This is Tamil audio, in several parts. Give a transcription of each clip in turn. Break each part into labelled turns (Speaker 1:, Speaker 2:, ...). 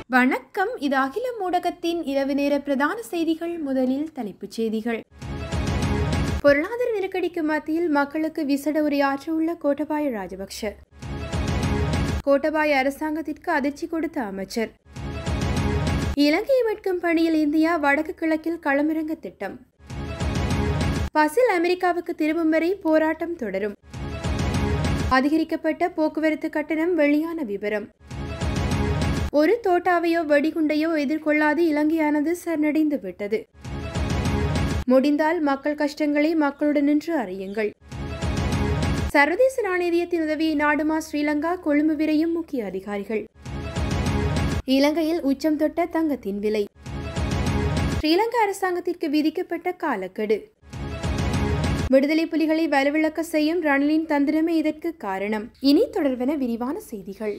Speaker 1: வணக்கம் இது அகில ஊடகத்தின் இரவு நேர பிரதான செய்திகள் முதலில் தலைப்புச் செய்திகள் பொருளாதார நெருக்கடிக்கு மத்தியில் மக்களுக்கு விசட உரையாற்ற உள்ள கோட்டபாய ராஜபக்ஷ கோட்டபாய அரசாங்கத்திற்கு அதிர்ச்சி கொடுத்த அமைச்சர் இலங்கையை மீட்கும் பணியில் இந்தியா வடக்கு கிழக்கில் களமிறங்க திட்டம் பசில் அமெரிக்காவுக்கு திரும்பும் வரை போராட்டம் தொடரும் அதிகரிக்கப்பட்ட போக்குவரத்து கட்டணம் வெளியான விவரம் ஒரு தோட்டாவையோ வெடிகுண்டையோ எதிர்கொள்ளாது இலங்கையானது சரணடைந்து விட்டது முடிந்தால் மக்கள் கஷ்டங்களை மக்களுடன் நின்று அறியுங்கள் சர்வதேச நாணயத்தின் உதவியை நாடுமா ஸ்ரீலங்கா கொழும்பு விரையும் முக்கிய அதிகாரிகள் இலங்கையில் உச்சம் தொட்ட தங்கத்தின் விலை ஸ்ரீலங்கா அரசாங்கத்திற்கு விதிக்கப்பட்ட காலக்கெடு விடுதலை புலிகளை வலுவிழக்க செய்யும் ரணிலின் தந்திரமே இதற்கு காரணம் இனி தொடர்வன விரிவான செய்திகள்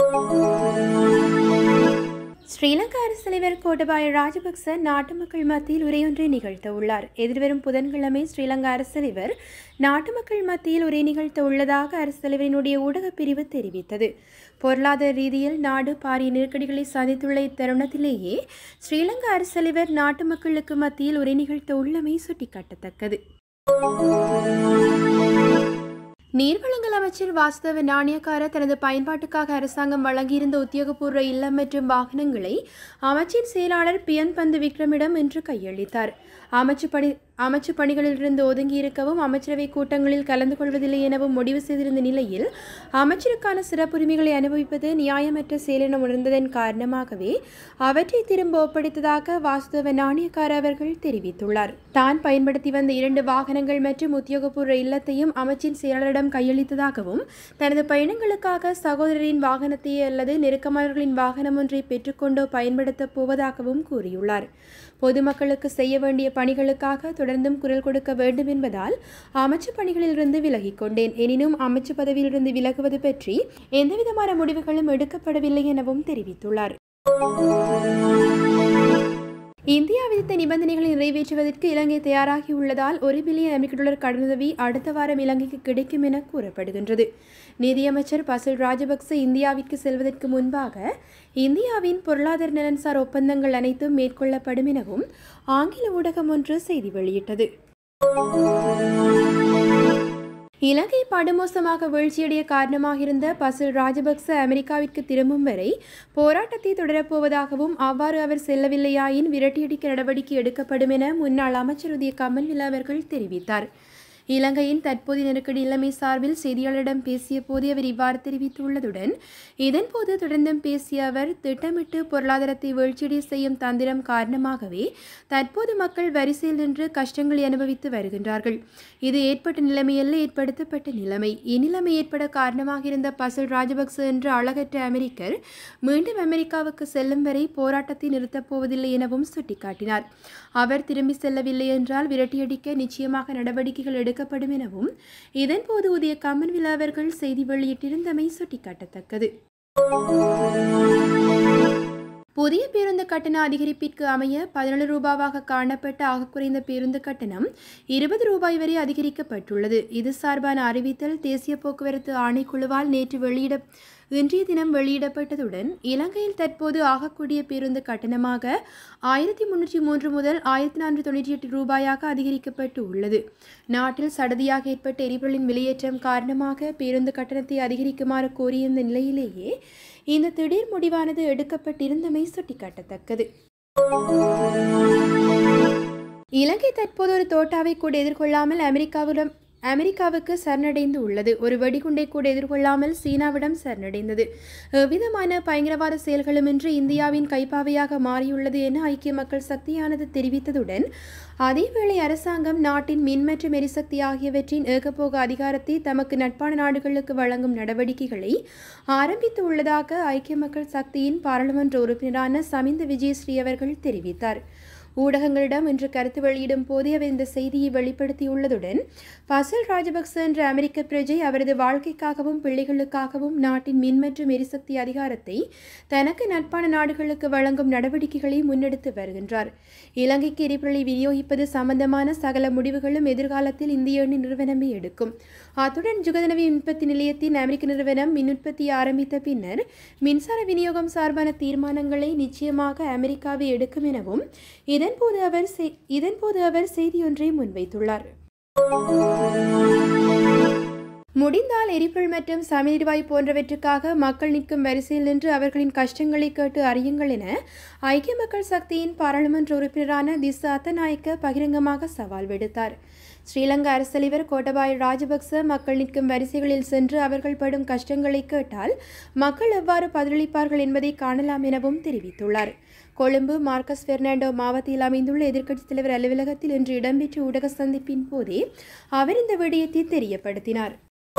Speaker 1: ஸ்ரீலங்கா அரசு தலைவர் கோட்டபாய ராஜபக்ச நாட்டு மக்கள் மத்தியில் உரையொன்றை நிகழ்த்த உள்ளார் எதிர்வரும் புதன்கிழமை ஸ்ரீலங்கா அரசு தலைவர் நாட்டு மக்கள் மத்தியில் உரை நிகழ்த்த உள்ளதாக அரசு தலைவரினுடைய ஊடகப் பிரிவு தெரிவித்தது பொருளாதார ரீதியில் நாடு பாரிய நெருக்கடிகளை சந்தித்துள்ள இத்தருணத்திலேயே ஸ்ரீலங்கா அரசு தலைவர் நாட்டு மக்களுக்கு மத்தியில் உரை நிகழ்த்த உள்ளமை சுட்டிக்காட்டத்தக்கது நீர்வளங்கள் அமைச்சர் வாசுதேவ நாணயக்கார தனது பயன்பாட்டுக்காக அரசாங்கம் வழங்கியிருந்த உத்தியோகபூர்வ இல்லம் மற்றும் வாகனங்களை அமைச்சின் செயலாளர் பியன் பந்து விக்ரமிடம் இன்று கையளித்தார் அமைச்சு பணி அமைச்சு பணிகளிலிருந்து ஒதுங்கியிருக்கவும் அமைச்சரவை கூட்டங்களில் கலந்து கொள்வதில்லை எனவும் முடிவு செய்திருந்த நிலையில் அமைச்சருக்கான சிறப்புரிமைகளை அனுபவிப்பது நியாயமற்ற செயல் என உணர்ந்ததன் காரணமாகவே அவற்றை திரும்ப ஒப்படைத்ததாக வாசுதேவ நாணயக்கார அவர்கள் தெரிவித்துள்ளார் தான் பயன்படுத்தி வந்த இரண்டு வாகனங்கள் மற்றும் உத்தியோகபூர்வ இல்லத்தையும் அமைச்சின் செயலாளரிடம் கையளித்ததாகவும் தனது பயணங்களுக்காக சகோதரரின் வாகனத்தை அல்லது நெருக்கமானவர்களின் வாகனம் ஒன்றை பெற்றுக்கொண்டோ பயன்படுத்தப் போவதாகவும் கூறியுள்ளார் பொதுமக்களுக்கு செய்ய வேண்டிய பணிகளுக்காக தொடர்ந்தும் குரல் கொடுக்க வேண்டும் என்பதால் அமைச்சு பணிகளிலிருந்து விலகிக் கொண்டேன் எனினும் அமைச்சு பதவியிலிருந்து விலகுவது பற்றி எந்தவிதமான முடிவுகளும் எடுக்கப்படவில்லை எனவும் தெரிவித்துள்ளார் இந்தியா விதித்த நிபந்தனைகளை நிறைவேற்றுவதற்கு இலங்கை தயாராகியுள்ளதால் ஒரு பில்லியன் அமெரிக்க டாலர் கடனுதவி அடுத்த வாரம் இலங்கைக்கு கிடைக்கும் என கூறப்படுகின்றது நிதியமைச்சர் பசில் ராஜபக்ச இந்தியாவிற்கு செல்வதற்கு முன்பாக இந்தியாவின் பொருளாதார நலன்சார் ஒப்பந்தங்கள் அனைத்தும் மேற்கொள்ளப்படும் எனவும் ஆங்கில ஊடகம் ஒன்று செய்தி வெளியிட்டது இலங்கை படுமோசமாக வீழ்ச்சியடைய காரணமாக இருந்த பசில் ராஜபக்ச அமெரிக்காவிற்கு திரும்பும் வரை போராட்டத்தை தொடரப்போவதாகவும் அவ்வாறு அவர் செல்லவில்லையாயின் விரட்டியடிக்க நடவடிக்கை எடுக்கப்படும் என முன்னாள் அமைச்சர் உதய கமல்வில்லா அவர்கள் தெரிவித்தார் இலங்கையின் தற்போதைய நெருக்கடி நிலைமை சார்பில் செய்தியாளரிடம் பேசிய போது அவர் இவ்வாறு தெரிவித்துள்ளதுடன் இதன்போது தொடர்ந்தும் பேசிய அவர் திட்டமிட்டு பொருளாதாரத்தை வீழ்ச்சியடைய செய்யும் தந்திரம் காரணமாகவே தற்போது மக்கள் வரிசையில் நின்று கஷ்டங்களை அனுபவித்து வருகின்றார்கள் இது ஏற்பட்ட நிலைமையல்ல ஏற்படுத்தப்பட்ட நிலைமை இந்நிலைமை ஏற்பட காரணமாக இருந்த பசல் ராஜபக்ச என்ற அழகற்ற அமெரிக்கர் மீண்டும் அமெரிக்காவுக்கு செல்லும் வரை போராட்டத்தை நிறுத்தப் போவதில்லை எனவும் சுட்டிக்காட்டினார் அவர் திரும்பி செல்லவில்லை என்றால் விரட்டியடிக்க நிச்சயமாக நடவடிக்கைகள் எடுக்கப்படும் எனவும் இதன்போது உதய கமன்வில்லா அவர்கள் செய்தி வெளியிட்டிருந்தமை சுட்டிக்காட்டத்தக்கது புதிய பேருந்து கட்டண அதிகரிப்பிற்கு அமைய பதினேழு ரூபாவாக காணப்பட்ட ஆக குறைந்த பேருந்து கட்டணம் இருபது ரூபாய் வரை அதிகரிக்கப்பட்டுள்ளது இது சார்பான அறிவித்தல் தேசிய போக்குவரத்து ஆணைக்குழுவால் நேற்று வெளியிட இன்றைய தினம் வெளியிடப்பட்டதுடன் இலங்கையில் தற்போது ஆகக்கூடிய பேருந்து கட்டணமாக ஆயிரத்தி முன்னூற்றி மூன்று முதல் ஆயிரத்தி நானூற்றி தொண்ணூற்றி எட்டு ரூபாயாக அதிகரிக்கப்பட்டு உள்ளது நாட்டில் சடதியாக ஏற்பட்ட எரிபொருளின் விலையேற்றம் காரணமாக பேருந்து கட்டணத்தை அதிகரிக்குமாறு கோரியிருந்த நிலையிலேயே இந்த திடீர் முடிவானது எடுக்கப்பட்டிருந்தமை சுட்டிக்காட்டத்தக்கது இலங்கை தற்போது ஒரு தோட்டாவை கூட எதிர்கொள்ளாமல் அமெரிக்காவிடம் அமெரிக்காவுக்கு சரணடைந்து உள்ளது ஒரு வெடிகுண்டை கூட எதிர்கொள்ளாமல் சீனாவிடம் சரணடைந்தது எவ்விதமான பயங்கரவாத செயல்களுமின்றி இந்தியாவின் கைப்பாவையாக மாறியுள்ளது என ஐக்கிய மக்கள் சக்தியானது தெரிவித்ததுடன் அதேவேளை அரசாங்கம் நாட்டின் மின் மற்றும் எரிசக்தி ஆகியவற்றின் ஏகபோக அதிகாரத்தை தமக்கு நட்பான நாடுகளுக்கு வழங்கும் நடவடிக்கைகளை ஆரம்பித்து உள்ளதாக ஐக்கிய மக்கள் சக்தியின் பாராளுமன்ற உறுப்பினரான சமிந்த விஜயஸ்ரீ அவர்கள் தெரிவித்தார் ஊடகங்களிடம் இன்று கருத்து வெளியிடும் போதே அவர் இந்த செய்தியை வெளிப்படுத்தியுள்ளதுடன் ஃபசல் ராஜபக்ச என்ற அமெரிக்க பிரஜை அவரது வாழ்க்கைக்காகவும் பிள்ளைகளுக்காகவும் நாட்டின் மின் மற்றும் எரிசக்தி அதிகாரத்தை தனக்கு நட்பான நாடுகளுக்கு வழங்கும் நடவடிக்கைகளை முன்னெடுத்து வருகின்றார் இலங்கைக்கு எரிபொருளை விநியோகிப்பது சம்பந்தமான சகல முடிவுகளும் எதிர்காலத்தில் இந்திய எண்ணெய் நிறுவனமே எடுக்கும் அத்துடன் ஜுகதனவி உற்பத்தி நிலையத்தின் அமெரிக்க நிறுவனம் மின் உற்பத்தியை ஆரம்பித்த பின்னர் மின்சார விநியோகம் சார்பான தீர்மானங்களை நிச்சயமாக அமெரிக்காவை எடுக்கும் எனவும் இதன்போது அவர் செய்- இதன்போது அவர் செய்தியொன்றை முன்வைத்துள்ளார் முடிந்தால் எரிபொருள் மற்றும் சமையல்வாய் போன்றவற்றுக்காக மக்கள் நிற்கும் வரிசையில் நின்று அவர்களின் கஷ்டங்களை கேட்டு அறியுங்கள் என ஐக்கிய மக்கள் சக்தியின் பாராளுமன்ற உறுப்பினரான திச அத்தநாயக்க பகிரங்கமாக சவால் விடுத்தார் ஸ்ரீலங்கா அரசு தலைவர் கோட்டபாய ராஜபக்ச மக்கள் நிற்கும் வரிசைகளில் சென்று அவர்கள் படும் கஷ்டங்களை கேட்டால் மக்கள் எவ்வாறு பதிலளிப்பார்கள் என்பதை காணலாம் எனவும் தெரிவித்துள்ளார் கொழும்பு மார்க்கஸ் பெர்னாண்டோ மாவட்டத்தில் அமைந்துள்ள எதிர்க்கட்சித் தலைவர் அலுவலகத்தில் இன்று இடம்பெற்ற ஊடக சந்திப்பின் போதே அவர் இந்த விடயத்தை தெரியப்படுத்தினார்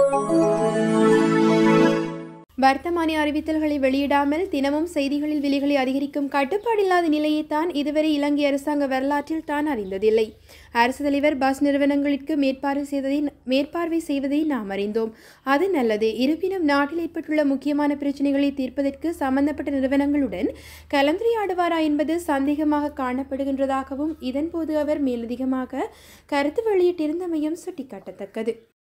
Speaker 1: வர்த்தமானி அறிவித்தல்களை வெளியிடாமல் தினமும் செய்திகளில் விலைகளை அதிகரிக்கும் கட்டுப்பாடில்லாத நிலையைத்தான் இதுவரை இலங்கை அரசாங்க வரலாற்றில் தான் அறிந்ததில்லை அரசு தலைவர் பஸ் நிறுவனங்களுக்கு மேற்பார்வை செய்வதை மேற்பார்வை செய்வதை நாம் அறிந்தோம் அது நல்லது இருப்பினும் நாட்டில் ஏற்பட்டுள்ள முக்கியமான பிரச்சனைகளை தீர்ப்பதற்கு சம்பந்தப்பட்ட நிறுவனங்களுடன் கலந்துரையாடுவாரா என்பது சந்தேகமாக காணப்படுகின்றதாகவும் இதன்போது அவர் மேலதிகமாக கருத்து வெளியிட்டிருந்தமையும் சுட்டிக்காட்டத்தக்கது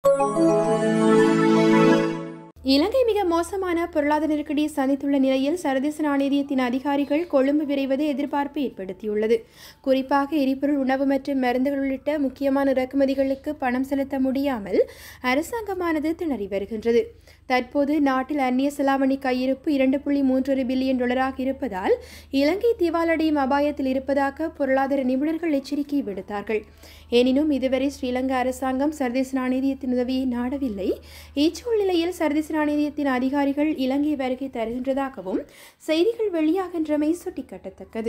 Speaker 1: இலங்கை மிக மோசமான பொருளாதார நெருக்கடியை சந்தித்துள்ள நிலையில் சர்வதேச நாணயத்தின் அதிகாரிகள் கொழும்பு விரைவது எதிர்பார்ப்பை ஏற்படுத்தியுள்ளது குறிப்பாக எரிபொருள் உணவு மற்றும் மருந்துகள் உள்ளிட்ட முக்கியமான இறக்குமதிகளுக்கு பணம் செலுத்த முடியாமல் அரசாங்கமானது திணறி வருகின்றது தற்போது நாட்டில் அந்நிய செலாவணி கையிருப்பு இரண்டு புள்ளி மூன்றொரு பில்லியன் டாலராக இருப்பதால் இலங்கை திவாலடையும் அபாயத்தில் இருப்பதாக பொருளாதார நிபுணர்கள் எச்சரிக்கை விடுத்தார்கள் எனினும் இதுவரை ஸ்ரீலங்கா அரசாங்கம் சர்வதேச நாணயத்தின் உதவியை நாடவில்லை இச்சூழ்நிலையில் சர்வதேச நாணயத்தின் அதிகாரிகள் இலங்கை வருகை தருகின்றதாகவும் செய்திகள் வெளியாகின்றமை சுட்டிக்காட்டத்தக்கது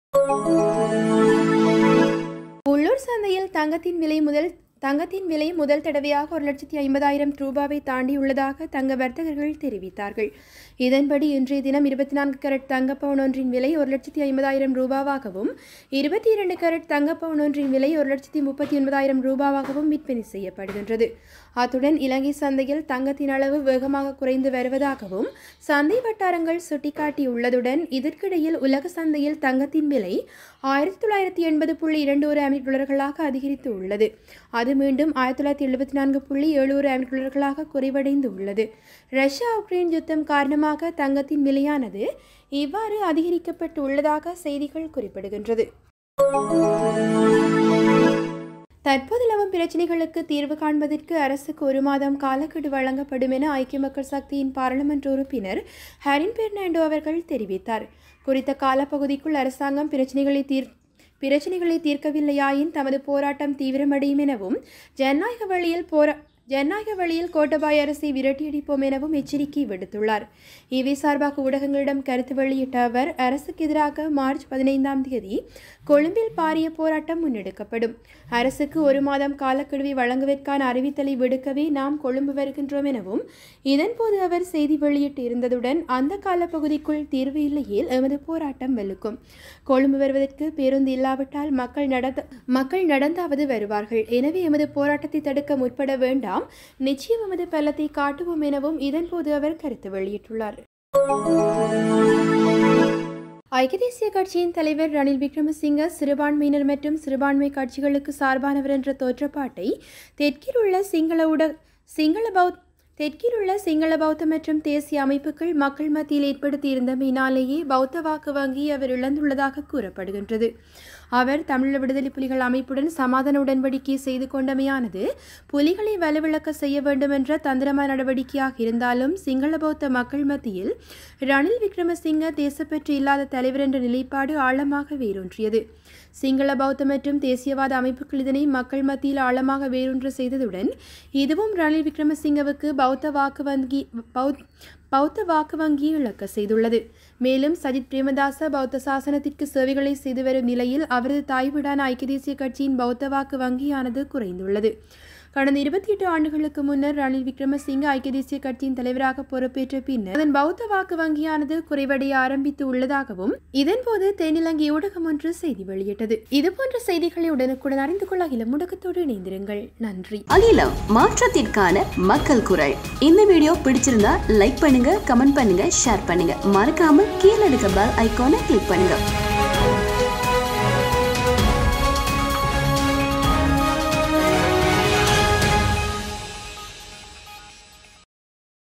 Speaker 1: உள்ளூர் சந்தையில் தங்கத்தின் விலை முதல் தங்கத்தின் விலை முதல் தடவையாக ஒரு லட்சத்தி ஐம்பதாயிரம் ரூபாவை தாண்டியுள்ளதாக தங்க வர்த்தகர்கள் தெரிவித்தார்கள் இதன்படி இன்றைய தினம் இருபத்தி நான்கு கேரட் தங்க பவுன் ஒன்றின் விலை ஒரு லட்சத்தி ஐம்பதாயிரம் ரூபாவாகவும் இருபத்தி இரண்டு கேரட் தங்க பவுன் ஒன்றின் விலை ஒரு லட்சத்தி முப்பத்தி ஒன்பதாயிரம் ரூபாவாகவும் விற்பனை செய்யப்படுகின்றது அத்துடன் இலங்கை சந்தையில் தங்கத்தின் அளவு வேகமாக குறைந்து வருவதாகவும் சந்தை வட்டாரங்கள் சுட்டிக்காட்டியுள்ளதுடன் இதற்கிடையில் உலக சந்தையில் தங்கத்தின் விலை ஆயிரத்தி தொள்ளாயிரத்தி எண்பது புள்ளி இரண்டு ஒரு அமெரிக்க டாலர்களாக அதிகரித்து உள்ளது அது மீண்டும் ஆயிரத்தி தொள்ளாயிரத்தி எழுபத்தி நான்கு புள்ளி ஏழு ஒரு அமெரிக்க டாலர்களாக குறைவடைந்து உள்ளது ரஷ்யா உக்ரைன் யுத்தம் காரணமாக தங்கத்தின் விலையானது இவ்வாறு அதிகரிக்கப்பட்டு உள்ளதாக செய்திகள் குறிப்பிடுகின்றது தற்போது நிலவும் பிரச்சினைகளுக்கு தீர்வு காண்பதற்கு அரசுக்கு ஒரு மாதம் காலக்கெடு வழங்கப்படும் என ஐக்கிய மக்கள் சக்தியின் பாராளுமன்ற உறுப்பினர் ஹரின் பெர்னாண்டோ அவர்கள் தெரிவித்தார் குறித்த காலப்பகுதிக்குள் அரசாங்கம் பிரச்சினைகளை தீர் பிரச்சினைகளை தீர்க்கவில்லையாயின் தமது போராட்டம் தீவிரமடையும் எனவும் ஜனநாயக வழியில் போரா ஜனநாயக வழியில் கோட்டபாய அரசை விரட்டியடிப்போம் எனவும் எச்சரிக்கை விடுத்துள்ளார் இவை சார்பாக ஊடகங்களிடம் கருத்து வெளியிட்ட அவர் அரசுக்கு எதிராக மார்ச் பதினைந்தாம் தேதி கொழும்பில் பாரிய போராட்டம் முன்னெடுக்கப்படும் அரசுக்கு ஒரு மாதம் காலக்கெடுவை வழங்குவதற்கான அறிவித்தலை விடுக்கவே நாம் கொழும்பு வருகின்றோம் எனவும் இதன்போது அவர் செய்தி வெளியிட்டு இருந்ததுடன் அந்த காலப்பகுதிக்குள் தீர்வு இல்லையேல் எமது போராட்டம் வெல்லுக்கும் கொழும்பு வருவதற்கு பேருந்து இல்லாவிட்டால் மக்கள் நடந்த மக்கள் நடந்தாவது வருவார்கள் எனவே எமது போராட்டத்தை தடுக்க முற்பட வேண்டாம் நிச்சயம் எமது பலத்தை காட்டுவோம் எனவும் இதன்போது அவர் கருத்து வெளியிட்டுள்ளார் ஐக்கிய தேசிய கட்சியின் தலைவர் ரணில் விக்ரமசிங்க சிறுபான்மையினர் மற்றும் சிறுபான்மை கட்சிகளுக்கு சார்பானவர் என்ற தோற்றப்பாட்டை தெற்கில் உள்ள சிங்கள ஊட சிங்கள பௌத் தெற்கில் உள்ள சிங்கள பௌத்த மற்றும் தேசிய அமைப்புகள் மக்கள் மத்தியில் ஏற்படுத்தியிருந்தமையினாலேயே பௌத்த வாக்கு வங்கி அவர் இழந்துள்ளதாக கூறப்படுகின்றது அவர் தமிழ் விடுதலை புலிகள் அமைப்புடன் சமாதான உடன்படிக்கை செய்து கொண்டமையானது புலிகளை வலுவிழக்க செய்ய வேண்டும் என்ற தந்திரமான நடவடிக்கையாக இருந்தாலும் சிங்கள பௌத்த மக்கள் மத்தியில் ரணில் விக்ரமசிங்க தேசப்பற்று இல்லாத தலைவர் என்ற நிலைப்பாடு ஆழமாக வேரூன்றியது சிங்கள பௌத்த மற்றும் தேசியவாத அமைப்புகள் இதனை மக்கள் மத்தியில் ஆழமாக வேரூன்ற செய்ததுடன் இதுவும் ரணில் விக்ரமசிங்கவுக்கு பௌத்த வாக்கு வங்கி பௌத் பௌத்த வாக்கு வங்கியை இழக்க செய்துள்ளது மேலும் சஜித் பிரேமதாச பௌத்த சாசனத்திற்கு சேவைகளை செய்து வரும் நிலையில் அவரது தாய்வீடான ஐக்கிய தேசிய கட்சியின் பௌத்த வாக்கு வங்கியானது குறைந்துள்ளது கடந்த இருபத்தி எட்டு ஆண்டுகளுக்கு முன்னர் ரணில் விக்ரமசிங்க ஐக்கிய தேசிய கட்சியின் தலைவராக பொறுப்பேற்ற பின்னர் அதன் பௌத்த வாக்கு வங்கியானது குறைவடைய ஆரம்பித்து உள்ளதாகவும் இதன்போது தென்னிலங்கை ஊடகம் ஒன்று செய்தி வெளியிட்டது இதுபோன்ற செய்திகளை உடனுக்குடன் அறிந்து கொள்ள அகில முடக்கத்தோடு இணைந்திருங்கள் நன்றி
Speaker 2: அகிலம் மாற்றத்திற்கான மக்கள் குரல் இந்த வீடியோ பிடிச்சிருந்தா லைக் பண்ணுங்க கமெண்ட் பண்ணுங்க ஷேர் பண்ணுங்க மறக்காம கீழே இருக்க பெல் ஐகானை கிளிக் பண்ணுங்க